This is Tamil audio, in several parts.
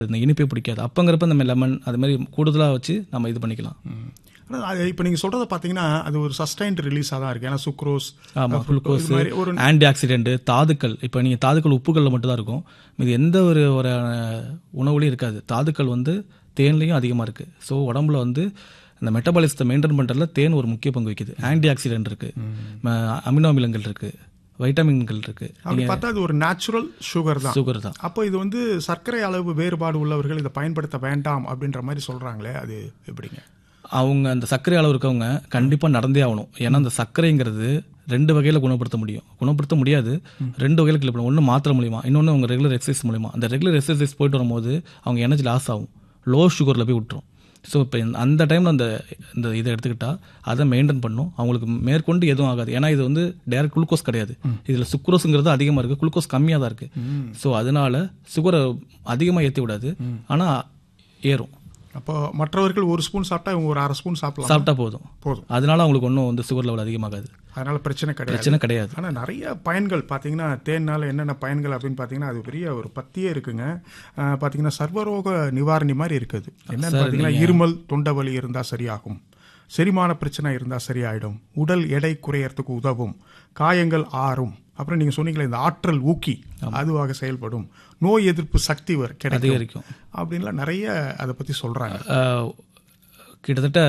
இந்த இனிப்பே பிடிக்காது அப்பங்கிறப்ப நம்ம லெமன் அது மாதிரி கூடுதலாக வச்சு நம்ம இது பண்ணிக்கலாம் ஆனால் அது இப்போ நீங்கள் சொல்கிறத பார்த்தீங்கன்னா அது ஒரு சஸ்டைன்ட் ரிலீஸாக தான் இருக்குது ஏன்னா சுக்ரோஸ் ஆமாம் குளுக்கோஸ் இது மாதிரி ஒரு ஆன்டி ஆக்சிடென்ட் தாதுக்கள் இப்போ நீங்கள் தாதுக்கள் உப்புகளில் மட்டும் தான் இருக்கும் இது எந்த ஒரு ஒரு உணவுலையும் இருக்காது தாதுக்கள் வந்து தேன்லேயும் அதிகமாக இருக்குது ஸோ உடம்புல வந்து இந்த மெட்டபாலிசத்தை மெயின்டைன் பண்ணுறதுல தேன் ஒரு முக்கிய பங்கு வகிக்குது ஆன்டி ஆக்சிடென்ட் இருக்குது அமினோ அமிலங்கள் இருக்குது வைட்டமின்கள் இருக்குது அப்படி பார்த்தா அது ஒரு நேச்சுரல் சுகர் தான் சுகர் தான் அப்போ இது வந்து சர்க்கரை அளவு வேறுபாடு உள்ளவர்கள் இதை பயன்படுத்த வேண்டாம் அப்படின்ற மாதிரி சொல்கிறாங்களே அது எப்படிங்க அவங்க அந்த சர்க்கரை அளவு இருக்கவங்க கண்டிப்பாக நடந்தே ஆகணும் ஏன்னா அந்த சர்க்கரைங்கிறது ரெண்டு வகையில் குணப்படுத்த முடியும் குணப்படுத்த முடியாது ரெண்டு வகையில் கிளப் ஒன்று மாத்திரை மூலியமா இன்னொன்று அவங்க ரெகுலர் எக்ஸசைஸ் மூலியமா அந்த ரெகுலர் எக்ஸசைஸ் போயிட்டு வரும்போது அவங்க எனர்ஜி லாஸ் ஆகும் லோ சுகரில் போய் விட்டுரும் ஸோ இப்போ அந்த டைமில் அந்த இந்த இதை எடுத்துக்கிட்டால் அதை மெயின்டைன் பண்ணும் அவங்களுக்கு மேற்கொண்டு எதுவும் ஆகாது ஏன்னா இது வந்து டேரக்ட் குளுக்கோஸ் கிடையாது இதில் சுக்ரோஸுங்கிறது அதிகமாக இருக்குது குளுக்கோஸ் கம்மியாக தான் இருக்குது ஸோ அதனால சுகரை அதிகமாக ஏற்றி விடாது ஆனால் ஏறும் அப்போ மற்றவர்கள் ஒரு ஸ்பூன் சாப்பிட்டா இவங்க ஒரு அரை ஸ்பூன் சாப்பிடலாம் சாப்பிட்டா போதும் போதும் அதனால அவங்களுக்கு ஒன்றும் வந்து சுகர் லெவல் அதிகமாகாது அதனால பிரச்சனை கிடையாது பிரச்சனை கிடையாது ஆனால் நிறைய பயன்கள் பார்த்தீங்கன்னா தேன்னால என்னென்ன பயன்கள் அப்படின்னு பார்த்தீங்கன்னா அது பெரிய ஒரு பத்தியே இருக்குங்க அஹ், பார்த்தீங்கன்னா சர்வரோக நிவாரணி மாதிரி இருக்குது என்னன்னு பார்த்தீங்கன்னா இருமல் தொண்டை வலி இருந்தால் சரியாகும் செரிமான பிரச்சனை இருந்தால் சரியாயிடும் உடல் எடை குறையறதுக்கு உதவும் காயங்கள் ஆறும் அப்புறம் நீங்கள் சொன்னீங்களே இந்த ஆற்றல் ஊக்கி அதுவாக செயல்படும் நோய் எதிர்ப்பு சக்தி வர கிடைக்கும் அதிகரிக்கும் அப்படின்லாம் நிறைய அதை பற்றி சொல்கிறாங்க ஆஹ், கிட்டத்தட்ட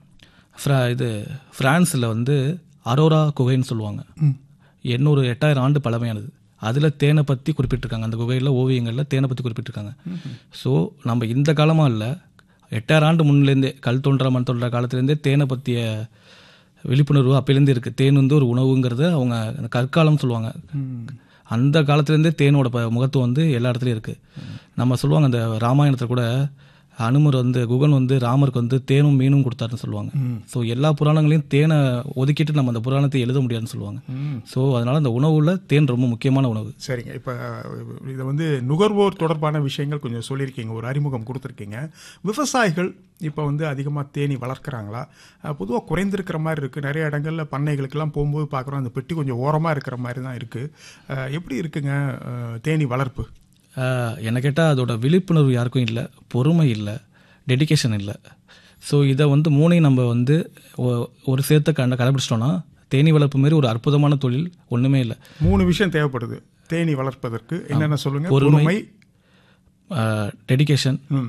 ஃப்ரா- இது பிரான்ஸில் வந்து அரோரா குகைன்னு சொல்லுவாங்க எண்ணூறு எட்டாயிரம் ஆண்டு பழமையானது அதில் தேனை பற்றி குறிப்பிட்டிருக்காங்க அந்த குகையில் ஓவியங்களில் தேனை பற்றி குறிப்பிட்டிருக்காங்க ஸோ நம்ம இந்த காலமாக இல்லை எட்டாயிரம் ஆண்டு முன்னிலேருந்தே கல் தோன்ற மண் தோன்ற காலத்துலேருந்தே தேனை பற்றிய விழிப்புணர்வு அப்போலேருந்து இருக்குது தேன் வந்து ஒரு உணவுங்கிறத அவங்க அந்த கற்காலம் சொல்லுவாங்க அந்த காலத்துலேருந்தே தேனோட ப முகத்துவம் வந்து எல்லா இடத்துலையும் இருக்குது நம்ம சொல்லுவாங்க அந்த ராமாயணத்தில் கூட அனுமர் வந்து குகன் வந்து ராமருக்கு வந்து தேனும் மீனும் கொடுத்தாருன்னு சொல்லுவாங்க ஸோ எல்லா புராணங்களையும் தேனை ஒதுக்கிட்டு நம்ம அந்த புராணத்தை எழுத முடியாதுன்னு சொல்லுவாங்க ஸோ அதனால அந்த உணவுல தேன் ரொம்ப முக்கியமான உணவு சரிங்க இப்போ இதை வந்து நுகர்வோர் தொடர்பான விஷயங்கள் கொஞ்சம் சொல்லியிருக்கீங்க ஒரு அறிமுகம் கொடுத்துருக்கீங்க விவசாயிகள் இப்போ வந்து அதிகமாக தேனி வளர்க்குறாங்களா பொதுவாக குறைந்திருக்கிற மாதிரி இருக்குது நிறைய இடங்கள்ல பண்ணைகளுக்கெல்லாம் போகும்போது பார்க்குறோம் அந்த பெட்டி கொஞ்சம் ஓரமாக இருக்கிற மாதிரி தான் இருக்குது எப்படி இருக்குங்க அஹ், தேனீ வளர்ப்பு ஆஹ், என்ன கேட்டால் அதோட விழிப்புணர்வு யாருக்கும் இல்லை பொறுமை இல்லை டெடிகேஷன் இல்லை ஸோ இதை வந்து மூணையும் நம்ம வந்து ஒ- ஒரு சேர்த்த கண்ட கடைபிடிச்சிட்டோம்னா தேனி வளர்ப்பு மாரி ஒரு அற்புதமான தொழில் ஒன்றுமே இல்லை மூணு விஷயம் தேவைப்படுது தேனீ வளர்ப்பதற்கு என்னென்ன சொல்லுங்க பொறுமை டெடிகேஷன் ம்,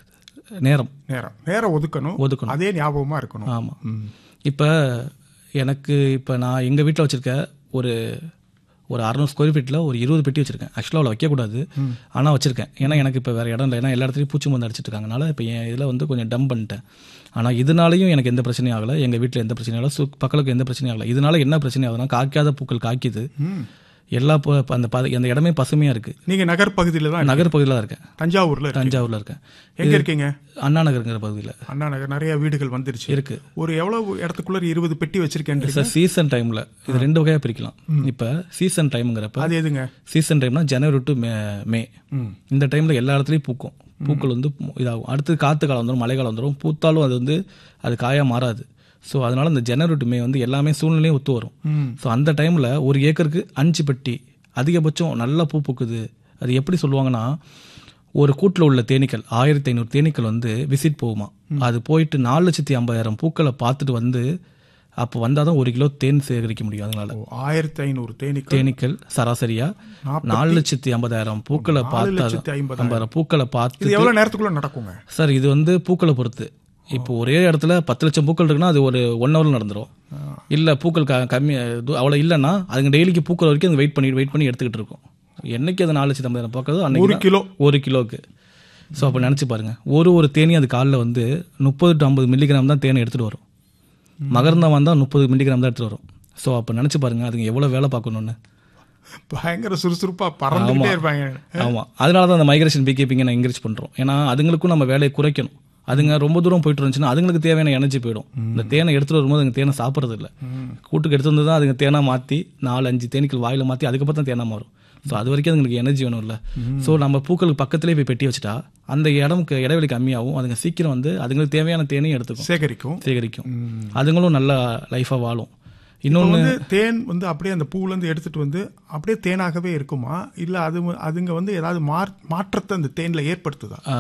நேரம் நேரம் நேரம் ஒதுக்கணும் ஒதுக்கணும். அதே ஞாபகமாக இருக்கணும் ஆமாம் ம். இப்போ எனக்கு இப்போ நான் எங்கள் வீட்டில் வச்சுருக்க ஒரு ஒரு அறநூறு ஸ்கொயர் ஃபீட்டில் ஒரு இருபது பெட்டி வச்சுருக்கேன் ஆக்சுவலாக அவ்வளோ வைக்கக்கூடாது ஆனால் வச்சுருக்கேன் ஏன்னா எனக்கு இப்போ வேறு இடம் இல்லை ஏன்னா எல்லா இடத்துலையும் பூச்சி மருந்து அடிச்சிட்டு இருக்காங்கனால இப்போ என் இதில் வந்து கொஞ்சம் டம்ப் பண்ணிட்டேன் ஆனால் இதனாலையும் எனக்கு எந்த பிரச்சனையும் ஆகலை எங்கள் வீட்டில் எந்த பிரச்சனையும் ஆகலை சு பக்கத்துக்கு எந்த பிரச்சனையும் ஆகலை இதனால என்ன பிரச்சனை ஆகுதுன்னா காய்க்காத பூக்கள் காய்க்குது எல்லா ப- ப- அந்த ப- அந்த இடமே பசுமையாக இருக்குது நீங்க நகர் பகுதியில் தான் நகர் பகுதியில் தான் இருக்கேன் தஞ்சாவூர்ல இருக்கு. தஞ்சாவூரில் இருக்கேன் எங்க இருக்கீங்க அண்ணா நகருங்கிற பகுதியில் அண்ணா நகர் நிறைய வீடுகள் வந்துருச்சு இருக்கு ஒரு எவ்வளவு இடத்துக்குள்ள இருபது பெட்டி வச்சிருக்கேன் சார் சீசன் டைமில் இது ரெண்டு வகையாக பிரிக்கலாம் இப்போ சீசன் டைம்ங்கிறப்ப அது எதுங்க சீசன் டைம்னா ஜனவரி டு மே மே ம். இந்த டைமில் எல்லா இடத்துலையும் பூக்கும் பூக்கள் வந்து இதாகும் அடுத்து காற்று காலம் வந்துடும் மழை காலம் வந்துடும் பூத்தாலும் அது வந்து அது காயாக மாறாது ஸோ அதனால இந்த ஜனவரி டு மே வந்து எல்லாமே சூழ்நிலையும் ஒத்து வரும் ம். ஸோ அந்த டைமில் ஒரு ஏக்கருக்கு அஞ்சு பெட்டி அதிகபட்சம் நல்லா பூ பூக்குது அது எப்படி சொல்லுவாங்கன்னா ஒரு கூட்டில் உள்ள தேனீக்கள் ஆயிரத்தி ஐநூறு தேனீக்கள் வந்து விசிட் போகுமா அது போயிட்டு நாலு லட்சத்தி ஐம்பதாயிரம் பூக்களை பார்த்துட்டு வந்து அப்போ வந்தால் தான் ஒரு கிலோ தேன் சேகரிக்க முடியும் அதனால ஆயிரத்தி ஐநூறு தேனீக்கள் தேனீக்கள் சராசரியா நாலு லட்சத்தி ஐம்பதாயிரம் பூக்களை பார்த்தா லட்சத்தி ஐம்பதாயிரம். ஐம்பதாயிரம் பூக்களை பார்த்து இது எவ்வளவு நேரத்துக்குள்ள நடக்குங்க சார் இது வந்து பூக்களை பொறுத்து இப்போ ஒரே இடத்துல பத்து லட்சம் பூக்கள் இருக்குன்னா அது ஒரு ஒன் ஹவர்ல நடந்துரும் இல்ல பூக்கள் க- கம்மி இது அவ்வளோ இல்லைன்னா அதுங்க டெய்லிக்கு பூக்கள் வரைக்கும் அது வெயிட் பண்ணி வெயிட் பண்ணி எடுத்துக்கிட்டு இருக்கும் என்னைக்கு அது நாலு லட்சத்தி ஐம்பதாயிரம் பார்க்கறதோ அன்னைக்கு ஒரு தான் கிலோ ஒரு கிலோக்கு ஸோ அப்போ நினச்சி பாருங்க ஒரு ஒரு தேனி அது காலில் வந்து முப்பது டு ஐம்பது மில்லிகிராம் தான் தேனை எடுத்துகிட்டு வரும் மகர்ந்தம் வந்தால் முப்பது மில்லிகிராம் தான் எடுத்துகிட்டு வரும் ஸோ அப்போ நினச்சி பாருங்க அதுங்க எவ்வளோ வேலை பார்க்கணுன்னு பயங்கர சுறுசுறுப்பா பறந்துகிட்டே இருப்பாங்க ஆமாம் அதனால தான் அந்த மைக்ரேஷன் பீக்கீப்பிங்கை நான் என்கரேஜ் பண்ணுறோம் ஏன்னா அதுங்களுக்கும் நம்ம வேலையை குறைக்கணும் அதுங்க ரொம்ப தூரம் போயிட்டு இருந்துச்சுன்னா அதுங்களுக்கு தேவையான எனர்ஜி போயிடும் இந்த தேனை எடுத்துட்டு வரும்போது அதுங்க தேனை சாப்பிட்றது இல்லை கூட்டுக்கு எடுத்து வந்து தான் அதுங்க தேனா மாற்றி நாலு அஞ்சு தேனீக்கள் வாயில மாற்றி அதுக்கப்புறம் தான் தேனா மாறும் ஸோ அது வரைக்கும் அதுங்களுக்கு எனர்ஜி வேணும்ல ஸோ நம்ம பூக்களுக்கு பக்கத்துலேயே போய் பெட்டி வச்சுட்டா அந்த இடம்க்கு இடைவெளி கம்மியாகும் அதுங்க சீக்கிரம் வந்து அதுங்களுக்கு தேவையான தேனையும் எடுத்துக்கும் சேகரிக்கும் சேகரிக்கும் அதுங்களும் நல்ல லைஃபாக வாழும் இன்னொன்று வந்து தேன் வந்து அப்படியே அந்த பூவுல இருந்து எடுத்துட்டு வந்து அப்படியே தேனாகவே இருக்குமா இல்ல அது அதுங்க வந்து ஏதாவது மாற்றத்தை அந்த தேன்ல ஏற்படுத்துதா